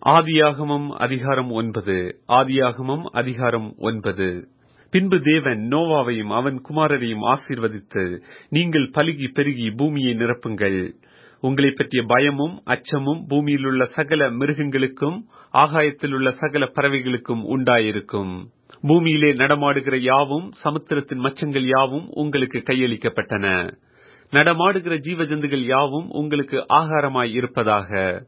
ஆதியாகமம் அதிகாரம் ஒன்பது ஆதியாகமம் அதிகாரம் ஒன்பது பின்பு தேவன் நோவாவையும் அவன் குமாரரையும் ஆசீர்வதித்து நீங்கள் பலுகி பெருகி பூமியை நிரப்புங்கள் உங்களைப் பற்றிய பயமும் அச்சமும் பூமியில் உள்ள சகல மிருகங்களுக்கும் ஆகாயத்தில் உள்ள சகல பறவைகளுக்கும் உண்டாயிருக்கும் பூமியிலே நடமாடுகிற யாவும் சமுத்திரத்தின் மச்சங்கள் யாவும் உங்களுக்கு கையளிக்கப்பட்டன நடமாடுகிற ஜீவ ஜந்துகள் யாவும் உங்களுக்கு ஆகாரமாய் இருப்பதாக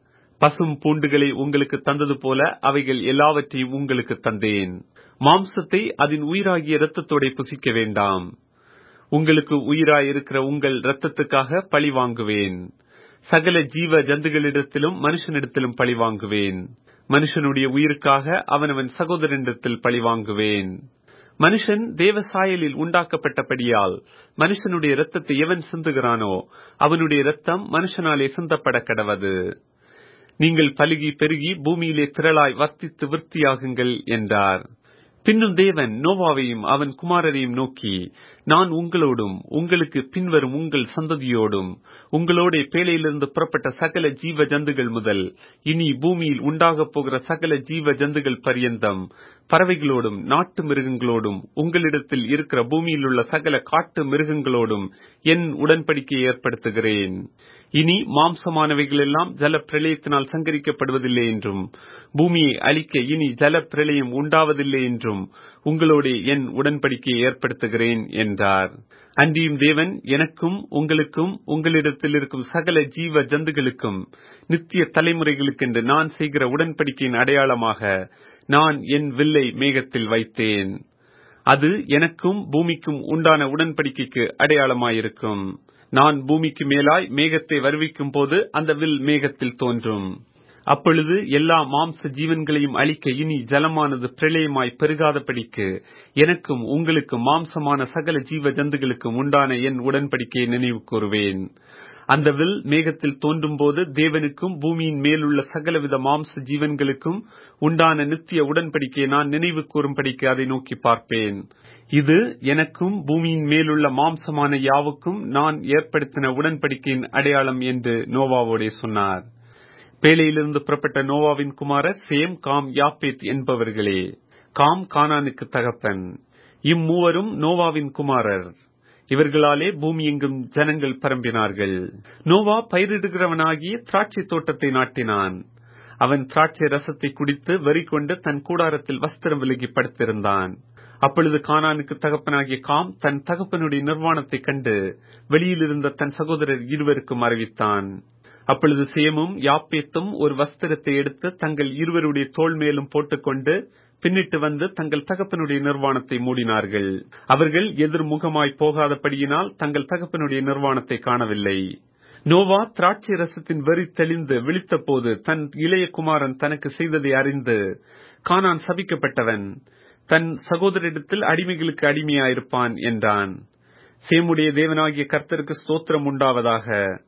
பசும் பூண்டுகளை உங்களுக்கு தந்தது போல அவைகள் எல்லாவற்றையும் உங்களுக்கு தந்தேன் மாம்சத்தை அதன் உயிராகிய இரத்தத்தோட புசிக்க வேண்டாம் உங்களுக்கு உயிராய் இருக்கிற உங்கள் இரத்தத்துக்காக பழி வாங்குவேன் சகல ஜீவ ஜந்துகளிடத்திலும் மனுஷனிடத்திலும் பழி வாங்குவேன் மனுஷனுடைய உயிருக்காக அவனவன் சகோதரனிடத்தில் பழி வாங்குவேன் மனுஷன் தேவ சாயலில் உண்டாக்கப்பட்டபடியால் மனுஷனுடைய இரத்தத்தை எவன் சிந்துகிறானோ அவனுடைய இரத்தம் மனுஷனாலே சிந்தப்பட கடவது நீங்கள் பலுகி பெருகி பூமியிலே திரளாய் வர்த்தித்து விருத்தியாகுங்கள் என்றார் பின்னும் தேவன் நோவாவையும் அவன் குமாரரையும் நோக்கி நான் உங்களோடும் உங்களுக்கு பின்வரும் உங்கள் சந்ததியோடும் உங்களோட பேழையிலிருந்து புறப்பட்ட சகல ஜீவ ஜந்துகள் முதல் இனி பூமியில் உண்டாகப் போகிற சகல ஜீவ ஜந்துகள் பரியந்தம் பறவைகளோடும் நாட்டு மிருகங்களோடும் உங்களிடத்தில் இருக்கிற பூமியில் உள்ள சகல காட்டு மிருகங்களோடும் என் உடன்படிக்கை ஏற்படுத்துகிறேன் இனி மாம்சமானவைகள் எல்லாம் ஜல பிரளயத்தினால் சங்கரிக்கப்படுவதில்லை என்றும் பூமியை அழிக்க இனி ஜல பிரளயம் உண்டாவதில்லை என்றும் உங்களோட என் உடன்படிக்கையை ஏற்படுத்துகிறேன் என்றார் அன்றியும் தேவன் எனக்கும் உங்களுக்கும் உங்களிடத்தில் இருக்கும் சகல ஜீவ ஜந்துகளுக்கும் நித்திய தலைமுறைகளுக்கென்று நான் செய்கிற உடன்படிக்கையின் அடையாளமாக நான் என் வில்லை மேகத்தில் வைத்தேன் அது எனக்கும் பூமிக்கும் உண்டான உடன்படிக்கைக்கு அடையாளமாயிருக்கும் நான் பூமிக்கு மேலாய் மேகத்தை வருவிக்கும் போது அந்த வில் மேகத்தில் தோன்றும் அப்பொழுது எல்லா மாம்ச ஜீவன்களையும் அழிக்க இனி ஜலமானது பிரளயமாய் பெருகாதபடிக்கு எனக்கும் உங்களுக்கும் மாம்சமான சகல ஜீவ ஜந்துகளுக்கும் உண்டான என் உடன்படிக்கையை நினைவு கூறுவேன் அந்த வில் மேகத்தில் தோன்றும் போது தேவனுக்கும் பூமியின் மேலுள்ள சகலவித மாம்ச ஜீவன்களுக்கும் உண்டான நித்திய உடன்படிக்கையை நான் நினைவு கூறும்படிக்கு அதை நோக்கி பார்ப்பேன் இது எனக்கும் பூமியின் மேலுள்ள மாம்சமான யாவுக்கும் நான் ஏற்படுத்தின உடன்படிக்கையின் அடையாளம் என்று நோவாவோடே சொன்னார் பேழையிலிருந்து புறப்பட்ட நோவாவின் குமாரர் சேம் காம் யாப்பேத் என்பவர்களே காம் கானானுக்கு தகப்பன் இம்மூவரும் நோவாவின் குமாரர் இவர்களாலே பூமி எங்கும் ஜனங்கள் பரம்பினார்கள் நோவா பயிரிடுகிறவனாகிய திராட்சை தோட்டத்தை நாட்டினான் அவன் திராட்சை ரசத்தை குடித்து வெறி கொண்டு தன் கூடாரத்தில் வஸ்திரம் விலகி படுத்திருந்தான் அப்பொழுது கானானுக்கு தகப்பனாகிய காம் தன் தகப்பனுடைய நிர்வாணத்தை கண்டு வெளியில் இருந்த தன் சகோதரர் இருவருக்கும் அறிவித்தான் அப்பொழுது சேமும் யாப்பேத்தும் ஒரு வஸ்திரத்தை எடுத்து தங்கள் இருவருடைய தோல் மேலும் போட்டுக்கொண்டு பின்னிட்டு வந்து தங்கள் தகப்பனுடைய நிர்வாணத்தை மூடினார்கள் அவர்கள் எதிர்முகமாய் போகாதபடியினால் தங்கள் தகப்பனுடைய நிர்வாணத்தை காணவில்லை நோவா திராட்சை ரசத்தின் வெறி தெளிந்து விழித்த போது தன் இளைய குமாரன் தனக்கு செய்ததை அறிந்து கானான் சபிக்கப்பட்டவன் தன் சகோதரிடத்தில் அடிமைகளுக்கு அடிமையாயிருப்பான் என்றான் சேமுடைய தேவனாகிய கர்த்தருக்கு ஸ்தோத்திரம் உண்டாவதாக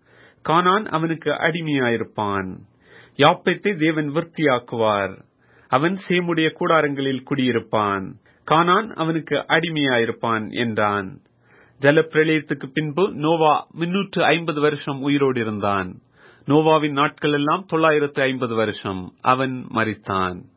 கானான் அவனுக்கு அடிமையாயிருப்பான் யாப்பத்தை தேவன் விருத்தியாக்குவார் அவன் சேமுடைய கூடாரங்களில் குடியிருப்பான் கானான் அவனுக்கு அடிமையாயிருப்பான் என்றான் ஜல பிரளயத்துக்கு பின்பு நோவா முன்னூற்று ஐம்பது வருஷம் உயிரோடு இருந்தான் நோவாவின் நாட்கள் எல்லாம் தொள்ளாயிரத்து ஐம்பது வருஷம் அவன் மறித்தான்